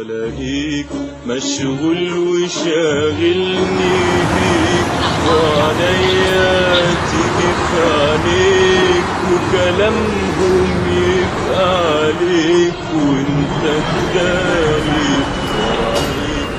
الاقيك مشغول وشاغلني بيك وعليا تيجي في عليك وكلامهم يبقى عليك وانت تداري وعليك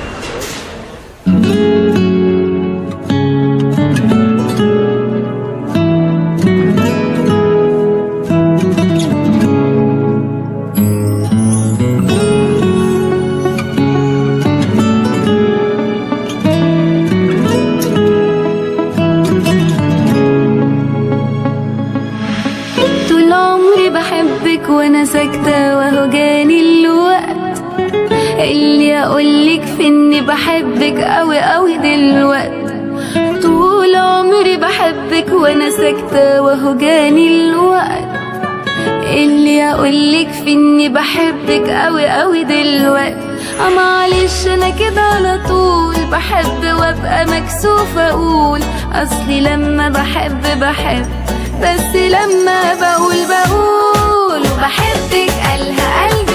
طول عمري بحبك وانا ساكتة وهو جاني الوقت اللي اقولك في اني بحبك اوي اوي دلوقت طول عمري بحبك وانا ساكتة وهو جاني الوقت اللي اقولك في اني بحبك اوي اوي دلوقت اه معلش انا كده على طول بحب وابقى مكسوفة اقول اصلي لما بحب بحب بس لما بقول بقول وبحبك قالها قلبي